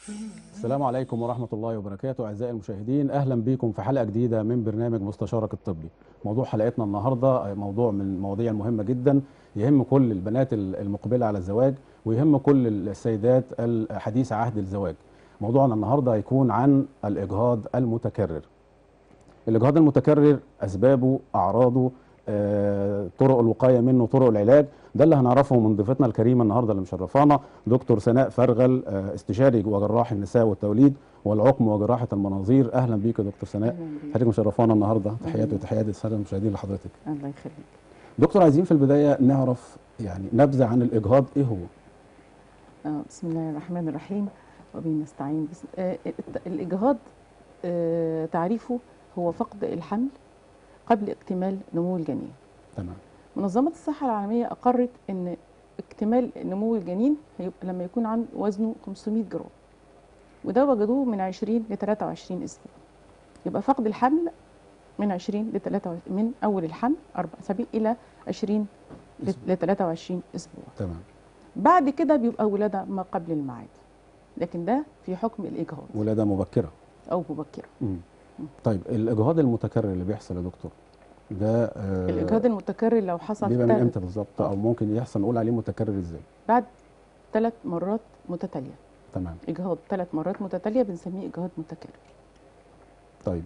السلام عليكم ورحمة الله وبركاته أعزائي المشاهدين أهلا بكم في حلقة جديدة من برنامج مستشارك الطبي موضوع حلقتنا النهاردة موضوع من المواضيع المهمة جدا يهم كل البنات المقبلة على الزواج ويهم كل السيدات الحديث عهد الزواج موضوعنا النهاردة هيكون عن الإجهاض المتكرر الإجهاض المتكرر أسبابه أعراضه آه، طرق الوقاية منه طرق العلاج ده اللي هنعرفه من ضيفتنا الكريمة النهاردة اللي مشرفانا دكتور سناء فرغل آه، استشاري وجراح النساء والتوليد والعقم وجراحة المناظير أهلا بيك يا دكتور سناء أهلاً بيك. حضرتك مشرفانا النهاردة تحياتي أهلاً. وتحيات السادة المشاهدين لحضرتك الله يخليك دكتور عايزين في البداية نعرف يعني نبذة عن الإجهاض إيه هو آه بسم الله الرحمن الرحيم وبه نستعين بسم آه الت- الإجهاض آه تعريفه هو فقد الحمل قبل اكتمال نمو الجنين تمام منظمة الصحة العالمية أقرت أن اكتمال نمو الجنين هيبقى لما يكون عن وزنه 500 جرام وده وجدوه من 20 ل 23 أسبوع يبقى فقد الحمل من 20 ل 23 من أول الحمل أربع أسابيع إلى 20 ل 23 أسبوع تمام بعد كده بيبقى ولادة ما قبل الميعاد لكن ده في حكم الإجهاض ولادة مبكرة أو مبكرة مم. طيب الإجهاض المتكرر اللي بيحصل يا دكتور ده آه، الإجهاض المتكرر لو حصل بيبقى من تل- امتى بالظبط او ممكن يحصل نقول عليه متكرر ازاي بعد ثلاث مرات متتالية تمام إجهاض ثلاث مرات متتالية بنسميه إجهاض متكرر طيب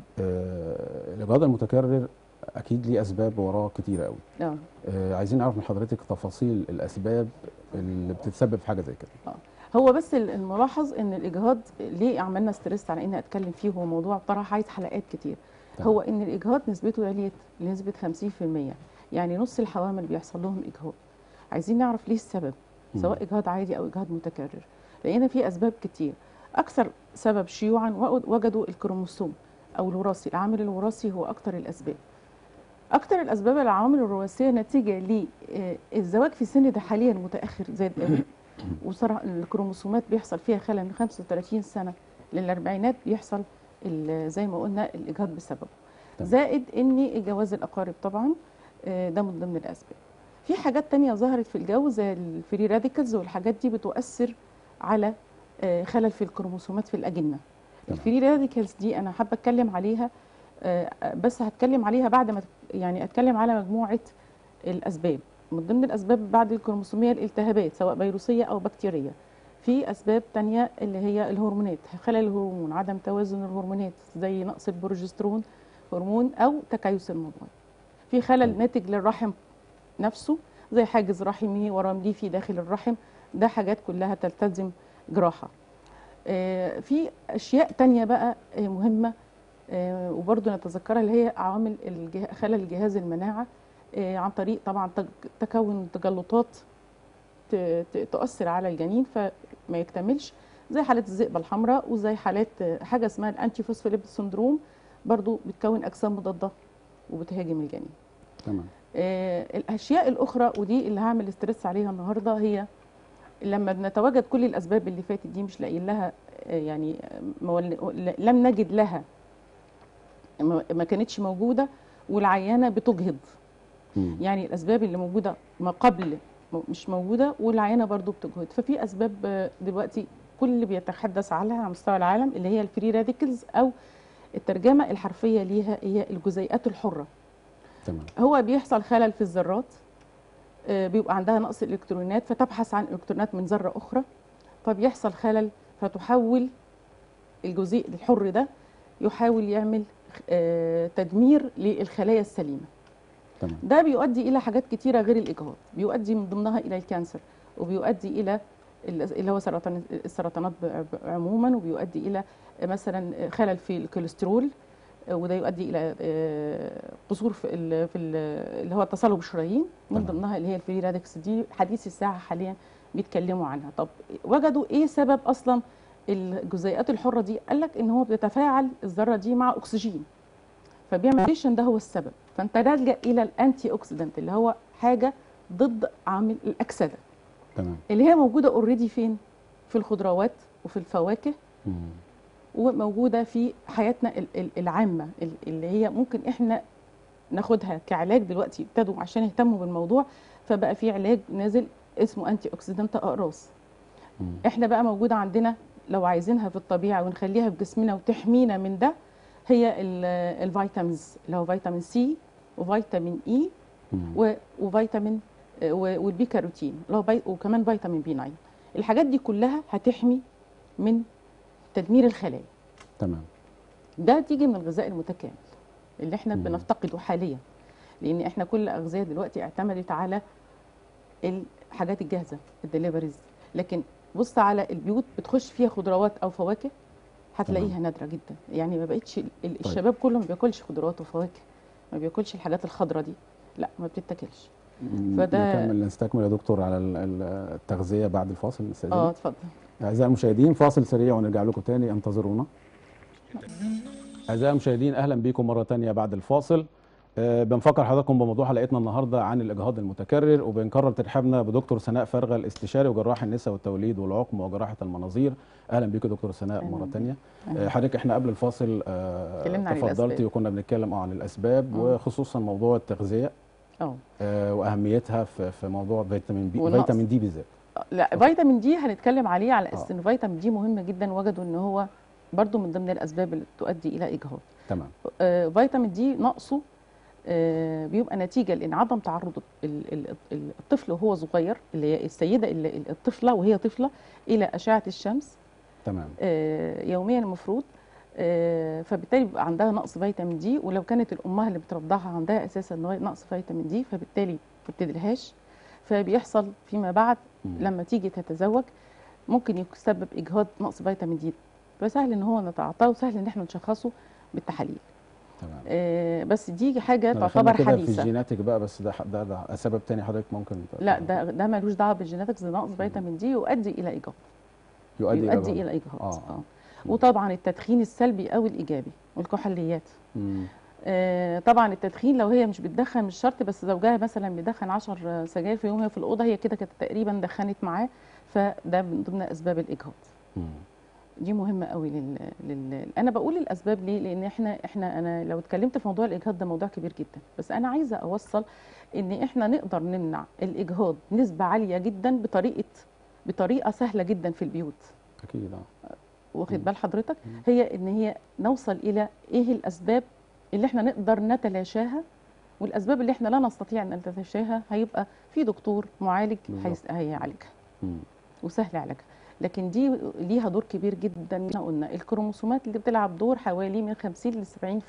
آه الاجهاض المتكرر اكيد ليه اسباب وراه كتيره قوي اه آه عايزين نعرف من حضرتك تفاصيل الاسباب اللي بتتسبب في حاجه زي كده هو بس ال- الملاحظ ان الاجهاض ليه عملنا ستريس على اني اتكلم فيه هو موضوع بصراحه عايز حلقات كتير تمام. هو ان الاجهاض نسبته عليت لنسبه 50% يعني نص الحوامل بيحصل لهم اجهاض عايزين نعرف ليه السبب مم. سواء اجهاض عادي او اجهاض متكرر لقينا في اسباب كتير اكثر سبب شيوعا وجد- وجدوا الكروموسوم او الوراثي العامل الوراثي هو اكثر الاسباب اكثر الاسباب العوامل الوراثيه نتيجه للزواج في سن ده حاليا متاخر زاد قوي وصراحة الكروموسومات بيحصل فيها خلل من 35 سنه للاربعينات بيحصل ال- زي ما قلنا الاجهاض بسببه تمام. زائد ان جواز الاقارب طبعا آه، ده من ضمن الاسباب في حاجات تانية ظهرت في الجو زي الفري راديكالز والحاجات دي بتؤثر على آه، خلل في الكروموسومات في الاجنه تمام. الفري راديكالز دي انا حابه اتكلم عليها آه، بس هتكلم عليها بعد ما تت- يعني اتكلم على مجموعه الاسباب من ضمن الاسباب بعد الكروموسوميه الالتهابات سواء فيروسيه او بكتيريه في اسباب تانية اللي هي الهرمونات خلل الهرمون عدم توازن الهرمونات زي نقص البروجسترون هرمون او تكيس المبيض في خلل طيب. ناتج للرحم نفسه زي حاجز رحمي ورم ليفي داخل الرحم ده حاجات كلها تلتزم جراحه آه، في اشياء تانية بقى آه، مهمه آه، وبرضه نتذكرها اللي هي عوامل الجه- خلل الجهاز المناعه آه، عن طريق طبعا تج- تكون تجلطات ت- ت- تؤثر على الجنين فما يكتملش زي حالات الذئبه الحمراء وزي حالات آه، حاجه اسمها الانتي فوسفوليبيد سندروم برضو بتكون اجسام مضاده وبتهاجم الجنين تمام آه، الاشياء الاخرى ودي اللي هعمل استرس عليها النهارده هي لما بنتواجد كل الاسباب اللي فاتت دي مش لاقيين لها آه، يعني آه، مول- لم نجد لها ما ما كانتش موجوده والعيانه بتجهض مم. يعني الاسباب اللي موجوده ما قبل م- مش موجوده والعيانه برضو بتجهد ففي اسباب آه، دلوقتي كل اللي بيتحدث عنها على مستوى العالم اللي هي الفري راديكلز او الترجمه الحرفيه ليها هي الجزيئات الحره تمام هو بيحصل خلل في الذرات آه، بيبقى عندها نقص الالكترونات فتبحث عن الكترونات من ذره اخرى فبيحصل خلل فتحول الجزيء الحر ده يحاول يعمل آه، تدمير للخلايا السليمه تمام ده بيؤدي الى حاجات كتيره غير الاجهاض بيؤدي من ضمنها الى الكانسر وبيؤدي الى ال- اللي هو سرطان السرطانات ب- ب- عموما وبيؤدي الى مثلا خلل في الكوليسترول وده يؤدي الى آه، قصور في ال في ال اللي هو تصلب الشرايين من تمام. ضمنها اللي هي الفري رادكس دي حديث الساعه حاليا بيتكلموا عنها طب وجدوا ايه سبب اصلا الجزيئات الحره دي قال لك ان هو بتتفاعل الذره دي مع اكسجين فبيعمل فيشن ده هو السبب فانت تلجا الى الانتي اوكسيدنت اللي هو حاجه ضد عامل الاكسده تمام اللي هي موجوده اوريدي فين في الخضروات وفي الفواكه مم. وموجوده في حياتنا ال- ال- العامه ال- اللي هي ممكن احنا ناخدها كعلاج دلوقتي ابتدوا عشان يهتموا بالموضوع فبقى في علاج نازل اسمه انتي اوكسيدنت اقراص مم. احنا بقى موجوده عندنا لو عايزينها في الطبيعه ونخليها في جسمنا وتحمينا من ده هي ال- الفيتامينز اللي هو فيتامين سي وفيتامين اي مم. و- وفيتامين آه، و- والبي كاروتين اللي هو في- وكمان فيتامين بي 9 الحاجات دي كلها هتحمي من تدمير الخلايا تمام ده تيجي من الغذاء المتكامل اللي احنا مم. بنفتقده حاليا لان احنا كل الاغذيه دلوقتي اعتمدت على الحاجات الجاهزه الدليفريز لكن بص على البيوت بتخش فيها خضروات او فواكه هتلاقيها نادره جدا يعني ما بقتش ال- ال- طيب. الشباب كله ما بياكلش خضروات وفواكه ما بياكلش الحاجات الخضراء دي لا ما بتتاكلش م- فده- نكمل نستكمل يا دكتور على ال- ال- التغذيه بعد الفاصل نستأذنك. اه اتفضل أعزائي المشاهدين فاصل سريع ونرجع لكم تاني انتظرونا أعزائي المشاهدين أهلا بكم مرة تانية بعد الفاصل آه، بنفكر حضراتكم بموضوع حلقتنا النهارده عن الإجهاض المتكرر وبنكرر ترحابنا بدكتور سناء فرغة الاستشاري وجراح النساء والتوليد والعقم وجراحة المناظير أهلا بيك يا دكتور سناء أهلاً مرة بيك. تانية أهلاً. آه، حضرتك احنا قبل الفاصل آه، اتكلمنا عن تفضلتي الأسباب. وكنا بنتكلم آه عن الأسباب مم. وخصوصا موضوع التغذية اه آه، وأهميتها في في موضوع فيتامين بي والنقص. فيتامين دي بالذات لا فيتامين دي هنتكلم عليه على آه. اساس ان فيتامين دي مهم جدا وجدوا ان هو برضو من ضمن الاسباب اللي تؤدي الى اجهاض تمام آه، فيتامين دي نقصه آه، بيبقى نتيجه لان عدم تعرض ال- ال- ال- الطفل وهو صغير اللي هي السيده اللي الطفله وهي طفله الى اشعه الشمس تمام آه، يوميا المفروض آه، فبالتالي بيبقى عندها نقص فيتامين دي ولو كانت الامها اللي بترضعها عندها اساسا نقص فيتامين دي فبالتالي ما بتديلهاش فبيحصل فيما بعد مم. لما تيجي تتزوج ممكن يسبب اجهاض نقص فيتامين دي فسهل ان هو نتعاطاه وسهل ان احنا نشخصه بالتحاليل تمام آه، بس دي حاجه إحنا دخلنا تعتبر كده في حديثه الجيناتيك بقى بس ده ده, ده سبب تاني حضرتك ممكن ت- لا ده ده ملوش دعوه بالجيناتكس ده نقص فيتامين دي يؤدي الى اجهاض يؤدي, يؤدي إلى الى اجهاض آه. اه وطبعا التدخين السلبي او الايجابي والكحوليات مم. آه، طبعا التدخين لو هي مش بتدخن مش شرط بس زوجها مثلا بيدخن 10 سجاير في يوم هي في الاوضه هي كده كانت تقريبا دخنت معاه فده من ضمن اسباب الاجهاض مم. دي مهمه قوي لل... لل... انا بقول الاسباب ليه لان احنا احنا انا لو اتكلمت في موضوع الاجهاض ده موضوع كبير جدا بس انا عايزه اوصل ان احنا نقدر نمنع الاجهاض نسبه عاليه جدا بطريقه بطريقه سهله جدا في البيوت اكيد اه مم. واخد بال حضرتك مم. هي ان هي نوصل الى ايه الاسباب اللي احنا نقدر نتلاشاها والاسباب اللي احنا لا نستطيع ان نتلاشاها هيبقى في دكتور معالج بالظبط. هيس- هيعالجها مم. وسهل علاجها لكن دي ليها دور كبير جدا احنا قلنا الكروموسومات اللي بتلعب دور حوالي من 50 ل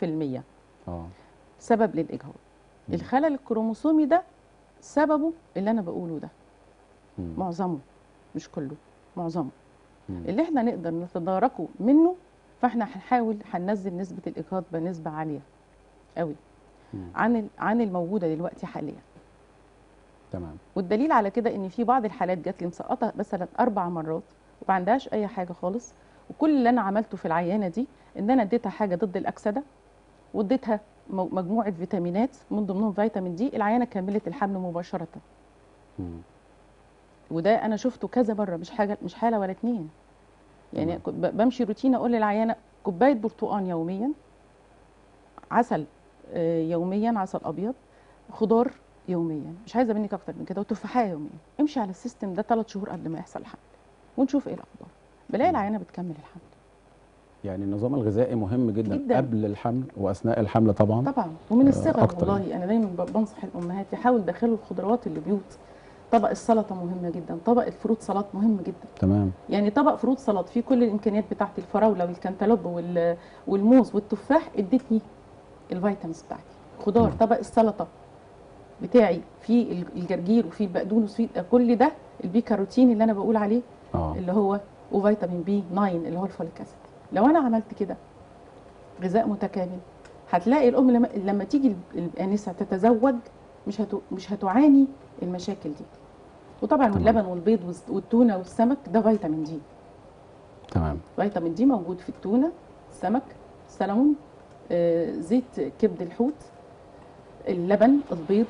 70% اه سبب للاجهاض مم. الخلل الكروموسومي ده سببه اللي انا بقوله ده مم. معظمه مش كله معظمه مم. اللي احنا نقدر نتداركه منه فاحنا هنحاول هننزل نسبه الاجهاض بنسبه عاليه قوي مم. عن ال- عن الموجوده دلوقتي حاليا تمام والدليل على كده ان في بعض الحالات جات لي مسقطه مثلا اربع مرات وما عندهاش اي حاجه خالص وكل اللي انا عملته في العيانه دي ان انا اديتها حاجه ضد الاكسده واديتها مو- مجموعه فيتامينات من ضمنهم فيتامين دي العيانه كملت الحمل مباشره مم. وده انا شفته كذا مره مش حاجه مش حاله ولا اتنين يعني تمام. كنت ب- بمشي روتين اقول للعيانه كوبايه برتقان يوميا عسل آه، يوميا عسل ابيض خضار يوميا مش عايزه منك اكتر من كده وتفاحيه يوميا امشي على السيستم ده ثلاث شهور قبل ما يحصل الحمل ونشوف ايه الاخبار بلاقي مم. العيانه بتكمل الحمل يعني النظام الغذائي مهم جدا, جداً. قبل الحمل واثناء الحمل طبعا طبعا ومن آه، الصغر أكتر والله انا دايما ب- بنصح الامهات يحاولوا يدخلوا الخضروات اللي بيوت طبق السلطه مهمه جدا طبق الفروت سلطه مهم جدا تمام يعني طبق فروت سلطه فيه كل الامكانيات بتاعتي الفراوله والكنتالوب وال- والموز والتفاح ادتني الفيتامينز بتاعتي خضار نعم. طبق السلطه بتاعي فيه ال- الجرجير وفيه البقدونس وفيه كل ده البي كاروتين اللي انا بقول عليه اه اللي هو وفيتامين بي 9 اللي هو الفوليك اسيد لو انا عملت كده غذاء متكامل هتلاقي الام لما, لما تيجي ال- الانسه تتزوج مش هتو مش هتعاني المشاكل دي وطبعا تمام. اللبن والبيض والز- والتونه والسمك ده فيتامين دي تمام فيتامين دي موجود في التونه السمك السلمون آه، زيت كبد الحوت اللبن البيض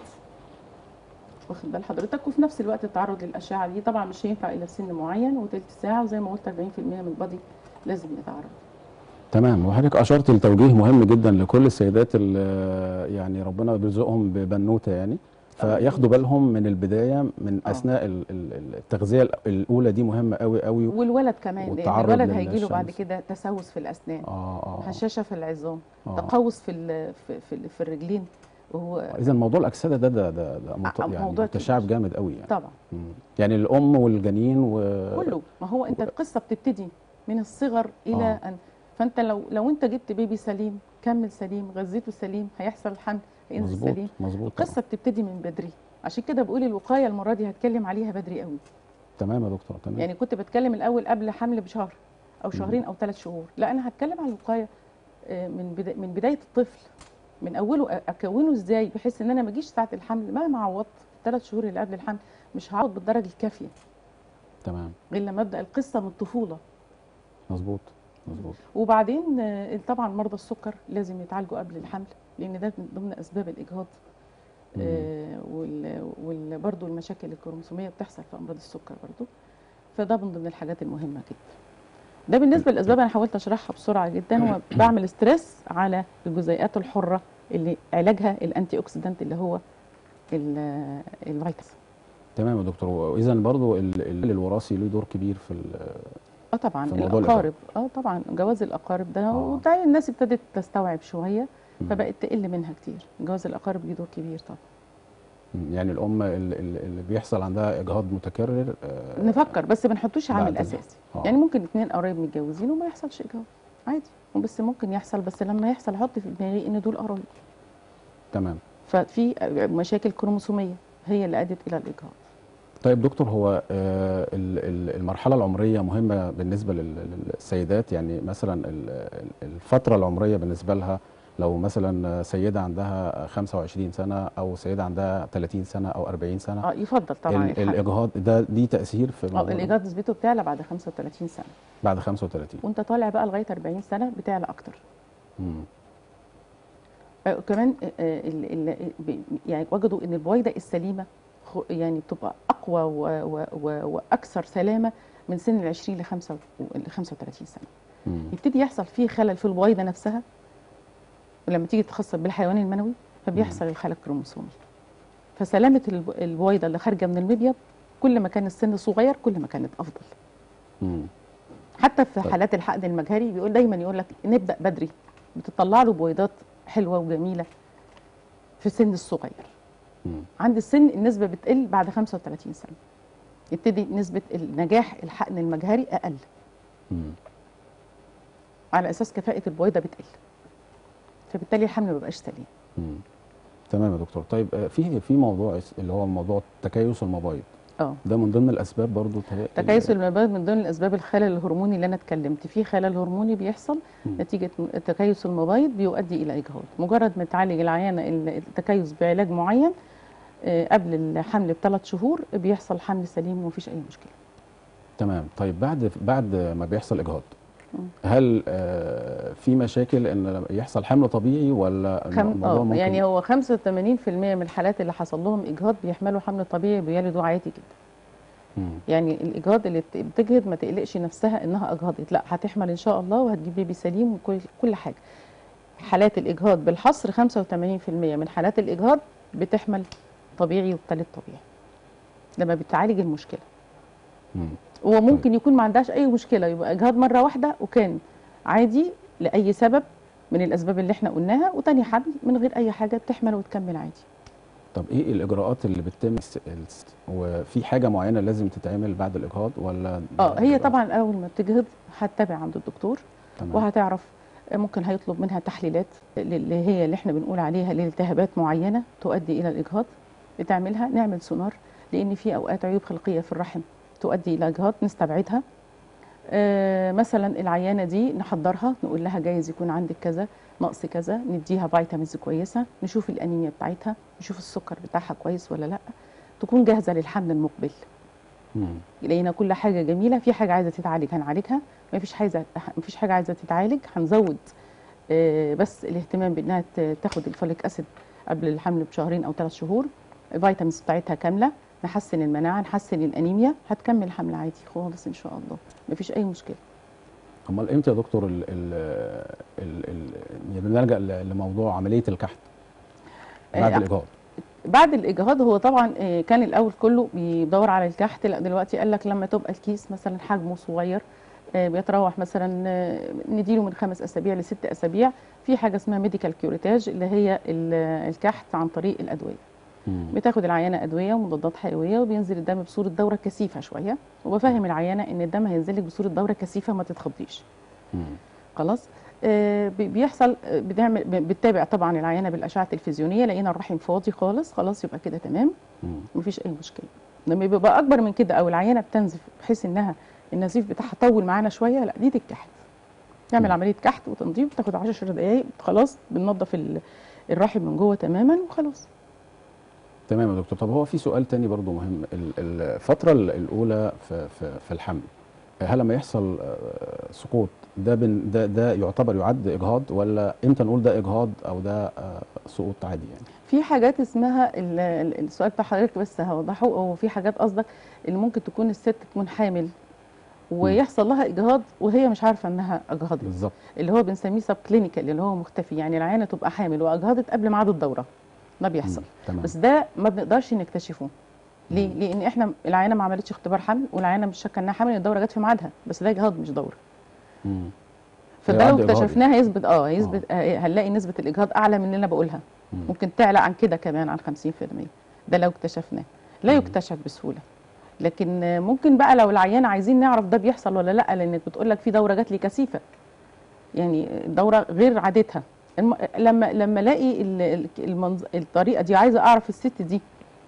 واخد بال حضرتك وفي نفس الوقت التعرض للاشعه دي طبعا مش هينفع الا في سن معين وتلت ساعه وزي ما قلت 40% من البادي لازم يتعرض تمام وحضرتك اشرت لتوجيه مهم جدا لكل السيدات اللي يعني ربنا بيرزقهم ببنوته يعني فياخدوا بالهم من البدايه من آه. اثناء ال- ال- التغذيه الاولى دي مهمه قوي قوي والولد كمان لان والتعرض الولد هيجي له بعد للشمس. كده تسوس في الاسنان اه اه هشاشه في العظام آه. تقوس في ال- في في, في الرجلين وهو اذا موضوع الاكسده ده ده ده, ده مت- آه، يعني موضوع متشعب كبير. جامد قوي يعني طبعا مم. يعني الام والجنين و كله ما هو انت القصه بتبتدي من الصغر الى آه. ان فانت لو لو انت جبت بيبي سليم كمل سليم غذيته سليم هيحصل الحمل هينزل مظبوط سليم مظبوط القصه بتبتدي من بدري عشان كده بقول الوقايه المره دي هتكلم عليها بدري قوي تمام يا دكتور تمام يعني كنت بتكلم الاول قبل حمل بشهر او شهرين او ثلاث شهور لا انا هتكلم عن الوقايه آه، من بدا من بدايه الطفل من اوله أ- اكونه ازاي بحيث ان انا ما اجيش ساعه الحمل مهما عوضت الثلاث شهور اللي قبل الحمل مش هعوض بالدرجه الكافيه تمام غير لما ابدا القصه من الطفوله مظبوط مظبوط وبعدين آه، طبعا مرضى السكر لازم يتعالجوا قبل الحمل لان ده من ضمن اسباب الاجهاض مم. آه، وال وال برضه المشاكل الكروموسوميه بتحصل في امراض السكر برضه فده من ضمن الحاجات المهمه جدا ده بالنسبه للاسباب انا حاولت اشرحها بسرعه جدا هو بعمل ستريس على الجزيئات الحره اللي علاجها الانتي اوكسيدانت اللي هو ال- الفيتامين تمام يا دكتور واذا برضو ال- ال- الوراثي له دور كبير في ال- اه طبعا في موضوع الاقارب اه طبعا جواز الاقارب ده آه. وبتاع الناس ابتدت تستوعب شويه مم. فبقت تقل منها كتير جواز الاقارب ليه دور كبير طبعا مم. يعني الام ال- ال- اللي بيحصل عندها اجهاض متكرر آه، نفكر بس ما نحطوش عامل بعد ال- اساسي آه. يعني ممكن اتنين قرايب متجوزين وما يحصلش اجهاض عادي بس ممكن يحصل بس لما يحصل احط في دماغي ان دول قرايب تمام ففي مشاكل كروموسوميه هي اللي ادت الى الاجهاض طيب دكتور هو آه، ال- ال- المرحله العمريه مهمه بالنسبه لل- للسيدات يعني مثلا ال- ال- الفتره العمريه بالنسبه لها لو مثلا سيده عندها 25 سنه او سيده عندها 30 سنه او 40 سنه اه يفضل طبعا ال- الحمل. الاجهاض ده دي تاثير في اه الموضوع ده؟ الاجهاض نسبته بتعلى بعد 35 سنه بعد 35 وانت طالع بقى لغايه 40 سنه بتعلى اكتر مم. آه، كمان آه، ال- ال- ب- يعني وجدوا ان البويضه السليمه خ- يعني بتبقى اقوى و- و- و- واكثر سلامه من سن ال 20 ل 35 سنه مم. يبتدي يحصل فيه خلل في البويضه نفسها ولما تيجي تتخصص بالحيوان المنوي فبيحصل الخلل الكروموسومي فسلامه الب- البويضه اللي خارجه من المبيض كل ما كان السن صغير كل ما كانت افضل مم. حتى في طيب. حالات الحقن المجهري بيقول دايما يقول لك نبدا بدري بتطلع له بويضات حلوه وجميله في السن الصغير مم. عند السن النسبه بتقل بعد 35 سنه يبتدي نسبه النجاح الحقن المجهري اقل مم. على اساس كفاءه البويضه بتقل فبالتالي الحمل ما بيبقاش سليم مم. تمام يا دكتور طيب آه، في في موضوع اس- اللي هو موضوع تكيس المبايض اه ده من ضمن الاسباب برضو تهيأ- تكيس المبيض من ضمن الاسباب الخلل الهرموني اللي انا اتكلمت فيه خلل هرموني بيحصل مم. نتيجه تكيس المبيض بيؤدي الى اجهاض مجرد ما تعالج العيانه ال- التكيس بعلاج معين آه، قبل الحمل بثلاث شهور بيحصل حمل سليم ومفيش اي مشكله تمام طيب بعد بعد ما بيحصل اجهاض مم. هل آه، في مشاكل ان يحصل حمل طبيعي ولا خم... الموضوع اه ممكن يعني هو 85% من الحالات اللي حصل لهم اجهاض بيحملوا حمل طبيعي بيلدوا عادي جدا مم. يعني الاجهاض اللي بت- بتجهض ما تقلقش نفسها انها اجهضت لا هتحمل ان شاء الله وهتجيب بيبي سليم وكل كل حاجه حالات الاجهاض بالحصر 85% من حالات الاجهاض بتحمل طبيعي وبتلد طبيعي لما بتعالج المشكله مم. وممكن يكون ما عندهاش اي مشكله يبقى اجهاض مره واحده وكان عادي لاي سبب من الاسباب اللي احنا قلناها وتاني حمل من غير اي حاجه بتحمل وتكمل عادي طب ايه الاجراءات اللي بتتم الس- الس- وفي حاجه معينه لازم تتعمل بعد الاجهاض ولا اه هي بيبقى- طبعا اول ما بتجهض هتتابع عند الدكتور تمام وهتعرف ممكن هيطلب منها تحليلات اللي هي اللي احنا بنقول عليها لالتهابات معينه تؤدي الى الاجهاض بتعملها نعمل سونار لان في اوقات عيوب خلقيه في الرحم تؤدي الى اجهاض نستبعدها آه مثلا العيانه دي نحضرها نقول لها جايز يكون عندك كذا نقص كذا نديها فيتامينز كويسه نشوف الانيميا بتاعتها نشوف السكر بتاعها كويس ولا لا تكون جاهزه للحمل المقبل مم. لقينا كل حاجه جميله في حاجه عايزه تتعالج هنعالجها ما فيش حاجه ما فيش حاجه عايزه تتعالج هنزود آه، بس الاهتمام بانها ت- تاخد الفوليك اسيد قبل الحمل بشهرين او ثلاث شهور الفيتامينز بتاعتها كامله نحسن المناعه نحسن الانيميا هتكمل حمل عادي خالص ان شاء الله ما فيش اي مشكله امال امتى يا دكتور ال ال ال ال يعني بنلجا ل- لموضوع عمليه الكحت بعد آه، الاجهاض بعد الاجهاض هو طبعا آه، كان الاول كله بيدور على الكحت لا دلوقتي قال لك لما تبقى الكيس مثلا حجمه صغير آه، بيتراوح مثلا آه، نديله من خمس اسابيع لست اسابيع في حاجه اسمها ميديكال كيوريتاج اللي هي ال- الكحت عن طريق الادويه مم. بتاخد العينه ادويه ومضادات حيويه وبينزل الدم بصوره دوره كثيفه شويه وبفهم العينه ان الدم هينزل لك بصوره دوره كثيفه ما تتخضيش مم. خلاص آه، بي- بيحصل آه، بنعمل ب- بتتابع طبعا العينه بالاشعه التلفزيونيه لقينا الرحم فاضي خالص خلاص يبقى كده تمام مم. مفيش اي مشكله لما بيبقى اكبر من كده او العينه بتنزف بحيث انها النزيف بتاعها طول معانا شويه لا دي تتكحت نعمل مم. عمليه كحت وتنظيف تاخد 10 دقائق خلاص بننظف ال- الرحم من جوه تماما وخلاص تمام يا دكتور طب هو في سؤال تاني برضو مهم ال- الفترة ال- الأولى في, في, في الحمل هل لما يحصل آه، سقوط ده بن ده ده يعتبر يعد إجهاض ولا إمتى نقول ده إجهاض أو ده آه، سقوط عادي يعني؟ في حاجات اسمها ال- ال- السؤال بتاع حضرتك بس هوضحه هو في حاجات قصدك اللي ممكن تكون الست تكون حامل ويحصل لها اجهاض وهي مش عارفه انها اجهضت بالظبط اللي هو بنسميه سب كلينيكال اللي هو مختفي يعني العيانه تبقى حامل واجهضت قبل ميعاد الدوره ده بيحصل مم. تمام بس ده ما بنقدرش نكتشفه ليه؟ لان احنا العيانه ما عملتش اختبار حمل والعيانه مش شاكه انها حامل الدوره جت في ميعادها بس ده اجهاض مش دوره مم. فده يعد لو إجهاض اكتشفناها هيثبت اه هيثبت آه هنلاقي نسبه الاجهاض اعلى من اللي انا بقولها مم. ممكن تعلى عن كده كمان عن 50% ده لو اكتشفناه لا مم. يكتشف بسهوله لكن آه، ممكن بقى لو العيانه عايزين نعرف ده بيحصل ولا لا لانك بتقول لك في دوره جات لي كثيفه يعني دوره غير عادتها الم... لما لما الاقي ال- ال- المنظ... الطريقه دي عايزه اعرف الست دي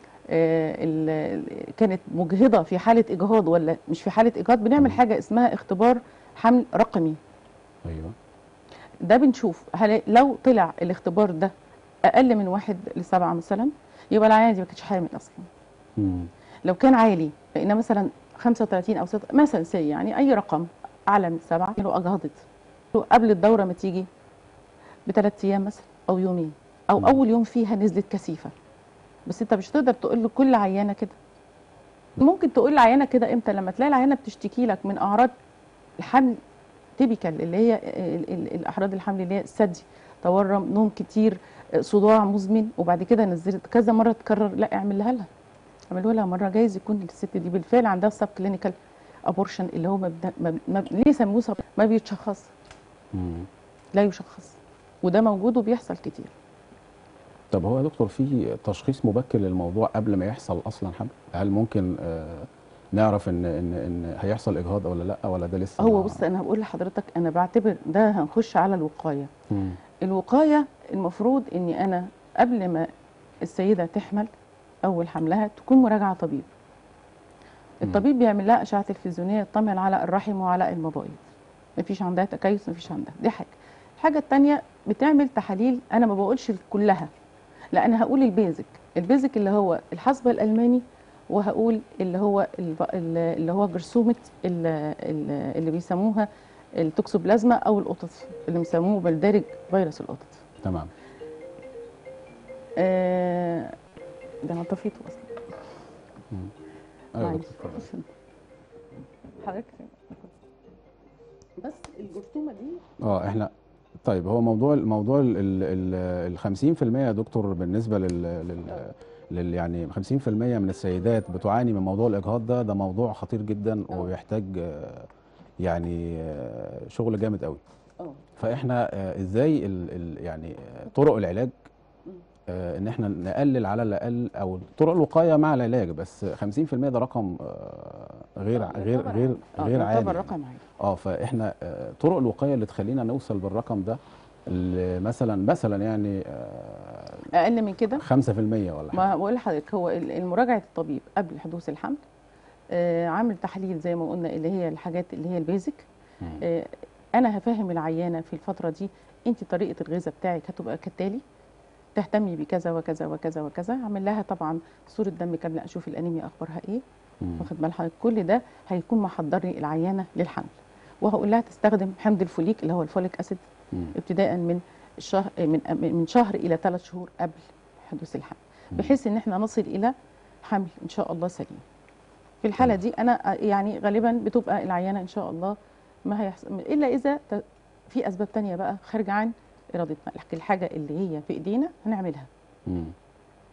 آه، ال- ال- كانت مجهضه في حاله اجهاض ولا مش في حاله اجهاض بنعمل مم. حاجه اسمها اختبار حمل رقمي أيوه ده بنشوف هل لو طلع الاختبار ده اقل من واحد لسبعه مثلا يبقى العيانه دي ما كانتش حامل اصلا مم. لو كان عالي لقينا مثلا 35 او 6 مثلا سي يعني اي رقم اعلى من سبعه لو اجهضت لو قبل الدوره ما تيجي بثلاث ايام مثلا او يومين او مم. اول يوم فيها نزلت كثيفه بس انت مش تقدر تقول لكل عيانه كده ممكن تقول لعيانه كده امتى لما تلاقي العيانه بتشتكي لك من اعراض الحمل تيبيكال اللي هي ال- ال- الاحراض الحمل اللي هي الثدي تورم نوم كتير صداع مزمن وبعد كده نزلت كذا مره تكرر لا اعملها لها اعملوا لها مره جايز يكون الست دي بالفعل عندها سب كلينيكال ابورشن اللي هو مبدا مب... مب... ليه سموه سب ما بيتشخص مم. لا يشخص وده موجود وبيحصل كتير طب هو يا دكتور في تشخيص مبكر للموضوع قبل ما يحصل أصلا حمل؟ هل ممكن آه، نعرف إن إن إن هيحصل إجهاض ولا لأ ولا ده لسه هو ما- بص انا بقول لحضرتك انا بعتبر ده هنخش على الوقايه مم. الوقايه المفروض اني انا قبل ما السيده تحمل اول حملها تكون مراجعه طبيب مم. الطبيب بيعمل لها اشعه تلفزيونيه يطمن على الرحم وعلى المبايض مفيش عندها تكيس مفيش عندها دي حاجه الحاجه الثانيه بتعمل تحاليل انا ما بقولش كلها لا انا هقول البيزك البيزك اللي هو الحصبه الالماني وهقول اللي هو الب- اللي هو جرثومه ال- ال- اللي بيسموها التوكسوبلازما او القطط اللي بيسموه بالدارج فيروس القطط تمام آه، ده انا طفيته اصلا أيوه يا معلش. دكتور اتفضل. حضرتك بس الجرثومه دي اه احنا طيب هو موضوع الموضوع ال ال ال 50% يا دكتور بالنسبه لل, لل, لل يعني 50% من السيدات بتعاني من موضوع الاجهاض ده ده موضوع خطير جدا آه. ويحتاج آه، يعني آه، شغل جامد قوي اه فاحنا آه، ازاي ال ال يعني آه، طرق العلاج مم. آه، ان احنا نقلل على الاقل او طرق الوقايه مع العلاج بس 50% ده رقم آه، غير آه، غير يعتبر غير عالي. آه، غير عالي يعتبر يعني. رقم عالي اه فاحنا آه، طرق الوقايه اللي تخلينا نوصل بالرقم ده ل- مثلا مثلا يعني آه، اقل من كده 5% ولا حاجه ما بقول لحضرتك هو ال- مراجعه الطبيب قبل حدوث الحمل آه، عامل تحاليل زي ما قلنا اللي هي الحاجات اللي هي البيزك مم. آه، انا هفهم العيانه في الفتره دي انت طريقه الغذاء بتاعك هتبقى كالتالي تهتمي بكذا وكذا وكذا وكذا اعمل لها طبعا صوره دم كامله اشوف الانيميا اخبارها ايه مم. واخد بال حضرتك كل ده هيكون محضرني العيانه للحمل وهقول لها تستخدم حمض الفوليك اللي هو الفوليك اسيد مم. ابتداء من الشهر من من شهر الى ثلاث شهور قبل حدوث الحمل مم. بحيث ان احنا نصل الى حمل ان شاء الله سليم في الحاله تمام. دي انا يعني غالبا بتبقى العيانه ان شاء الله ما هيحصل الا اذا ت- في اسباب تانية بقى خارجه عن ارادتنا لكن الحاجه اللي هي في ايدينا هنعملها مم.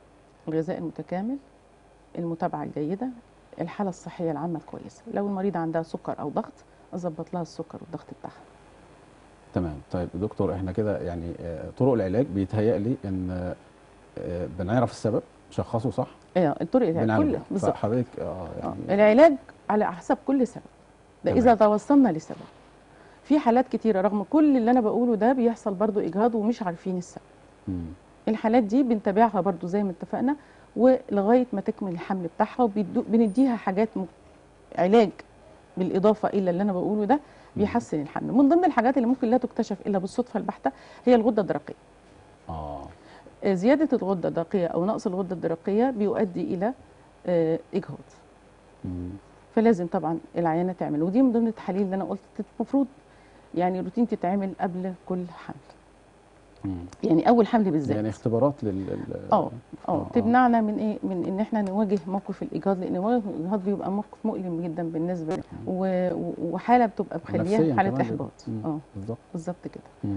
الغذاء المتكامل المتابعه الجيده الحاله الصحيه العامه الكويسه لو المريض عندها سكر او ضغط اظبط لها السكر والضغط بتاعها تمام طيب دكتور احنا كده يعني آه، طرق العلاج بيتهيأ لي ان آه، بنعرف السبب نشخصه صح ايه الطرق كل بنعالجه بالظبط فحضرتك اه آه، يعني العلاج على حسب كل سبب ده تمام. اذا توصلنا لسبب في حالات كتيره رغم كل اللي انا بقوله ده بيحصل برضو اجهاض ومش عارفين السبب مم. الحالات دي بنتابعها برضو زي ما اتفقنا ولغايه ما تكمل الحمل بتاعها وبنديها حاجات م... علاج بالاضافه الى اللي انا بقوله ده بيحسن الحمل من ضمن الحاجات اللي ممكن لا تكتشف الا بالصدفه البحته هي الغده الدرقيه اه آه، زياده الغده الدرقيه او نقص الغده الدرقيه بيؤدي الى آه، اجهاض مم. فلازم طبعا العيانه تعمل ودي من ضمن التحاليل اللي انا قلت المفروض يعني روتين تتعمل قبل كل حمل مم. يعني اول حمل بالذات يعني اختبارات لل لل- اه اه آه. تمنعنا من ايه من ان احنا نواجه موقف الايجاد لان موقف الايجاد بيبقى موقف مؤلم جدا بالنسبه لنا و- و- وحاله بتبقى نفسياً مخليها حاله كمان احباط مم. اه بالظبط بالظبط كده مم.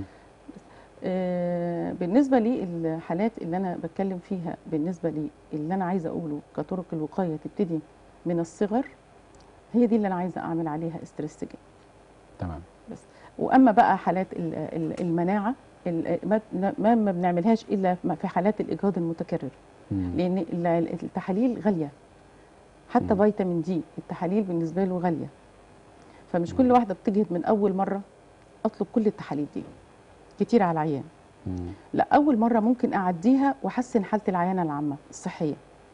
آه بالنسبه للحالات اللي انا بتكلم فيها بالنسبه لي اللي انا عايزه اقوله كطرق الوقايه تبتدي من الصغر هي دي اللي انا عايزه اعمل عليها استرس جدا تمام واما بقى حالات ال- ال- المناعه ال- ما ما ما بنعملهاش الا في حالات الاجهاض المتكرر مم. لان ال- التحاليل غاليه حتى مم. فيتامين دي التحاليل بالنسبه له غاليه فمش مم. كل واحده بتجهد من اول مره اطلب كل التحاليل دي كتير على العيان مم. لا اول مره ممكن اعديها واحسن حاله العيانه العامه الصحيه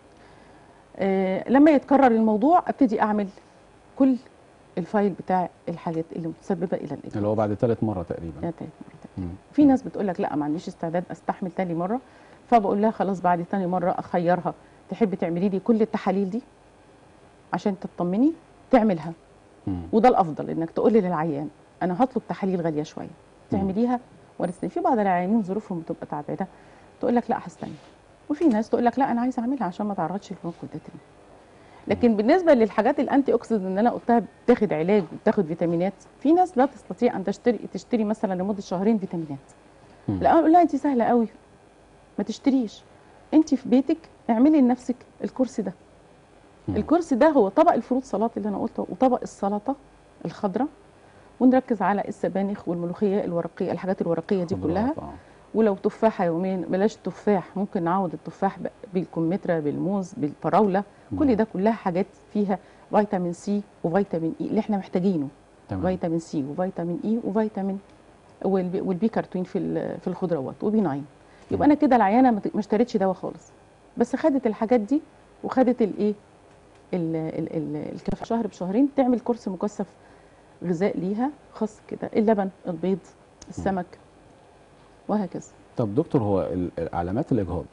آه لما يتكرر الموضوع ابتدي اعمل كل الفايل بتاع الحاجات اللي متسببه الى اللي الاجهاض هو بعد ثالث مره تقريبا يا تالت مرة تانية. مم. في ناس بتقول لك لا ما عنديش استعداد استحمل تاني مره فبقول لها خلاص بعد تاني مره اخيرها تحبي تعملي لي كل التحاليل دي عشان تطمني تعملها مم. وده الافضل انك تقولي للعيان انا هطلب تحاليل غاليه شويه تعمليها ورثني في بعض العيانين ظروفهم بتبقى تعبانه تقول لك لا هستنى وفي ناس تقول لك لا انا عايزه اعملها عشان ما تعرضش للموقف ده تاني لكن بالنسبه للحاجات الانتي اوكسيدنت اللي انا قلتها بتاخد علاج وبتاخد فيتامينات في ناس لا تستطيع ان تشتري تشتري مثلا لمده شهرين فيتامينات مم. لا اقول لها انت سهله قوي ما تشتريش انت في بيتك اعملي لنفسك الكرسي ده مم. الكرسي ده هو طبق الفروت سلطه اللي انا قلته وطبق السلطه الخضراء ونركز على السبانخ والملوخيه الورقيه الحاجات الورقيه دي خضروات، كلها آه. ولو تفاحه يومين بلاش التفاح ممكن نعوض التفاح ب- بالكمثرى بالموز بالفراوله مم. كل ده كلها حاجات فيها فيتامين سي وفيتامين اي اللي احنا محتاجينه تمام فيتامين سي وفيتامين اي وفيتامين والبي, والبي كارتين في ال- في الخضروات وبي 9 يبقى انا كده العيانه ما ت- ما اشتريتش دواء خالص بس خدت الحاجات دي وخدت الايه ال- ال- ال- الكف شهر بشهرين تعمل كورس مكثف غذاء ليها خاص كده اللبن البيض السمك وهكذا طب دكتور هو ال- علامات الاجهاض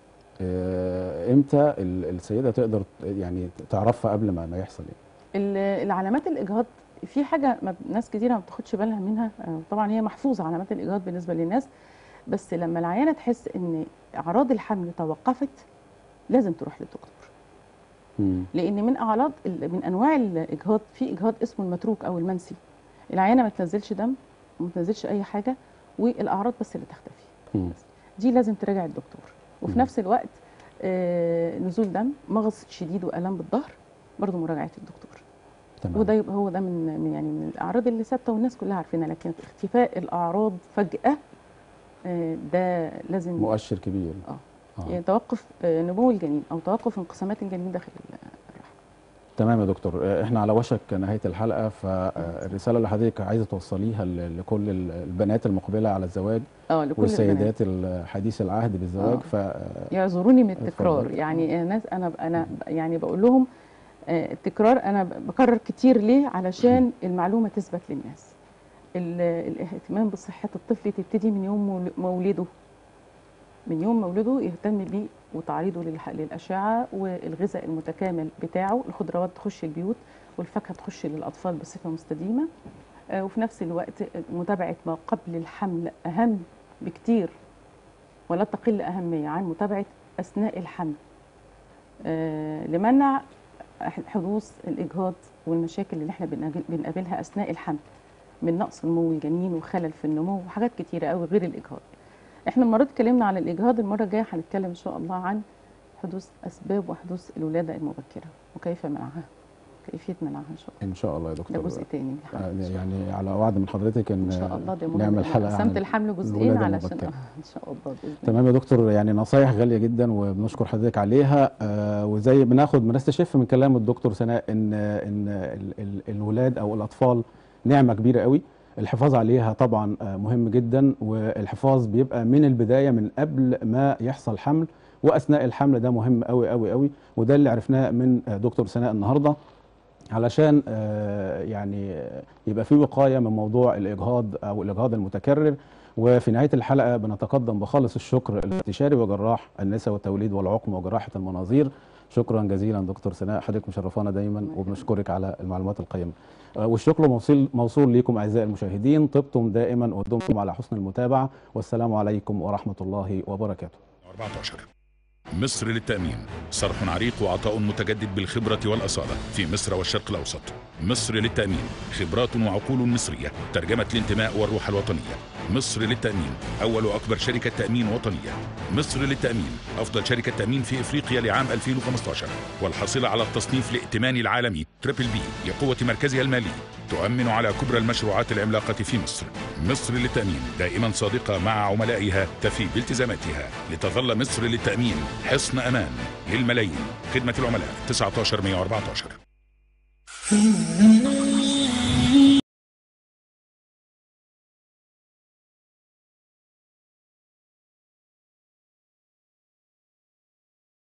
آه، امتى ال- السيده تقدر ت- يعني تعرفها قبل ما ما يحصل ايه ال- العلامات الاجهاض في حاجه ما ب- ناس كتيره ما بتاخدش بالها منها آه، طبعا هي محفوظه علامات الاجهاض بالنسبه للناس بس لما العيانه تحس ان اعراض الحمل توقفت لازم تروح للدكتور مم. لان من اعراض ال- من انواع الاجهاض في اجهاض اسمه المتروك او المنسي العيانه ما تنزلش دم وما تنزلش اي حاجه والاعراض بس اللي تختفي مم. دي لازم تراجع الدكتور وفي مم. نفس الوقت آه، نزول دم مغص شديد والام بالظهر برضه مراجعه الدكتور تمام وده يبقى هو ده من من- يعني من الاعراض اللي ثابته والناس كلها عارفينها لكن اختفاء الاعراض فجاه آه، ده لازم مؤشر كبير آه. آه. يعني توقف آه، نمو الجنين او توقف انقسامات الجنين داخل الرحم تمام يا دكتور آه، احنا على وشك نهايه الحلقه فالرساله اللي حضرتك عايزه توصليها ل- لكل ال- البنات المقبله على الزواج اه لكل البنات. والسيدات الحديث العهد بالزواج آه. ف يعذروني من التكرار اتفضل. يعني آه، ناس انا انا يعني بقول لهم آه، التكرار انا ب- بكرر كتير ليه علشان المعلومه تثبت للناس ال- الاهتمام بصحه الطفل تبتدي من يوم مول- مولده من يوم مولده يهتم بيه وتعريضه للح- للاشعه والغذاء المتكامل بتاعه الخضروات تخش البيوت والفاكهه تخش للاطفال بصفه مستديمه آه، وفي نفس الوقت متابعه ما قبل الحمل اهم بكتير ولا تقل أهمية عن متابعة أثناء الحمل آه، لمنع حدوث الإجهاض والمشاكل اللي احنا بنقابل- بنقابلها أثناء الحمل من نقص نمو الجنين وخلل في النمو وحاجات كتيرة قوي غير الإجهاض احنا المرة دي اتكلمنا عن الإجهاض المرة الجاية هنتكلم إن شاء الله عن حدوث اسباب وحدوث الولاده المبكره وكيف منعها كيفيه منعها ان شاء الله ان شاء الله يا ده دكتور جزء تاني من الحلقة إن شاء الله. يعني على وعد من حضرتك ان ان شاء الله ده مهم نعمل جداً. حلقه قسمت عن الحمل جزئين الولادة علشان المبكرة. آه، ان شاء الله باذن الله تمام يا دكتور يعني نصايح غاليه جدا وبنشكر حضرتك عليها آه وزي بناخد بنستشف من كلام الدكتور سناء ان ان ال ال الولاد او الاطفال نعمه كبيره قوي الحفاظ عليها طبعا آه مهم جدا والحفاظ بيبقى من البدايه من قبل ما يحصل حمل واثناء الحمل ده مهم قوي قوي قوي وده اللي عرفناه من آه، دكتور سناء النهارده علشان آه، يعني يبقى في وقايه من موضوع الاجهاض او الاجهاض المتكرر وفي نهايه الحلقه بنتقدم بخالص الشكر الاستشاري وجراح النساء والتوليد والعقم وجراحه المناظير شكرا جزيلا دكتور سناء حضرتك مشرفانا دايما وبنشكرك على المعلومات القيمه آه، والشكر موصول موصول ليكم اعزائي المشاهدين طبتم دائما ودمتم على حسن المتابعه والسلام عليكم ورحمه الله وبركاته 14 مصر للتأمين صرح عريق وعطاء متجدد بالخبرة والأصالة في مصر والشرق الأوسط مصر للتأمين خبرات وعقول مصرية ترجمة الانتماء والروح الوطنية مصر للتأمين أول وأكبر شركة تأمين وطنية مصر للتأمين أفضل شركة تأمين في إفريقيا لعام 2015 والحاصلة على التصنيف الائتماني العالمي تريبل بي لقوة مركزها المالي تؤمن على كبرى المشروعات العملاقة في مصر مصر للتأمين دائما صادقة مع عملائها تفي بالتزاماتها لتظل مصر للتأمين حصن أمان للملايين خدمة العملاء 19 114